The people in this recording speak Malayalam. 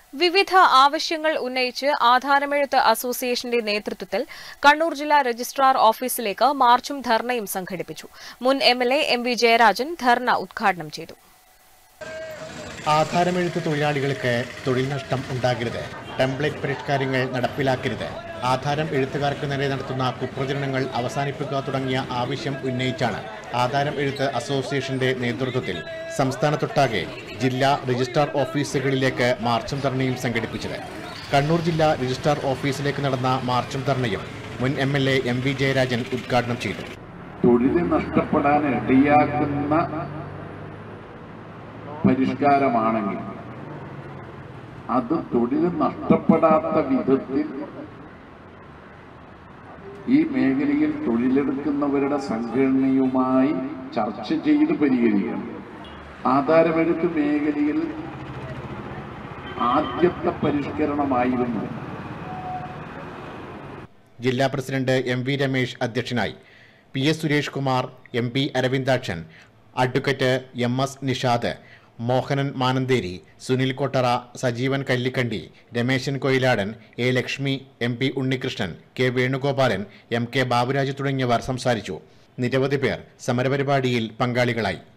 വിവിധ ആവശ്യങ്ങൾ ഉന്നയിച്ച് ആധാരമെഴുത്ത് അസോസിയേഷന്റെ നേതൃത്വത്തിൽ കണ്ണൂർ ജില്ലാ രജിസ്ട്രാർ ഓഫീസിലേക്ക് മാർച്ചും ധർണയും സംഘടിപ്പിച്ചു മുൻ M L A M V Jayarajan ധർണ ഉദ്ഘാടനം ചെയ്തു ആധാരമെഴുത്ത് തൊഴിലാളികൾക്ക് തൊഴിൽ നഷ്ടം ഉണ്ടാകരുത് ടെംപ്ലേറ്റ് പരിഷ്കാരങ്ങൾ നടപ്പിലാക്കരുത് ആധാരം എഴുത്തുകാർക്ക് നേരെ നടത്തുന്ന കുപ്രചരണങ്ങൾ അവസാനിപ്പിക്കുക തുടങ്ങിയ ആവശ്യം ഉന്നയിച്ചാണ് ആധാരം എഴുത്ത് അസോസിയേഷന്റെ നേതൃത്വത്തിൽ സംസ്ഥാനത്തൊട്ടാകെ ജില്ലാ രജിസ്ട്രാർ ഓഫീസുകളിലേക്ക് മാർച്ചും ധർണയും സംഘടിപ്പിച്ചത് കണ്ണൂർ ജില്ലാ രജിസ്ട്രാർ ഓഫീസിലേക്ക് നടന്ന മാർച്ചും ധർണയും മുൻ M L A M V Jayarajan ഉദ്ഘാടനം ചെയ്തു തൊഴിൽ നഷ്ടപ്പെടാൻ ഇടയാക്കുന്ന പരിഷ്കാരമാണെങ്കിൽ അത് തൊഴിൽ നഷ്ടപ്പെടാത്ത വിധത്തിൽ ഈ മേഖലയിൽ തൊഴിലെടുക്കുന്നവരുടെ സംഘടനയുമായി ചർച്ച ചെയ്ത് പരിഹരിക്കണം ആധാരമെഴുത്ത് മേഖലയിൽ ആദ്യത്തെ പരിഷ്കരണമായിരുന്നു ജില്ലാ പ്രസിഡന്റ് എം വി രമേശ് അധ്യക്ഷനായി P S Suresh Kumar M P Aravindakshan advocate M S Nishad Mohanan Manantheri Sunil Kottara Sajeevan Kallikandi Rameshan Koiladan A Lakshmi M P Unnikrishnan K Venugopalan M K Baburaj തുടങ്ങിയവർ സംസാരിച്ചു നിരവധി പേർ സമരപരിപാടിയിൽ പങ്കാളികളായി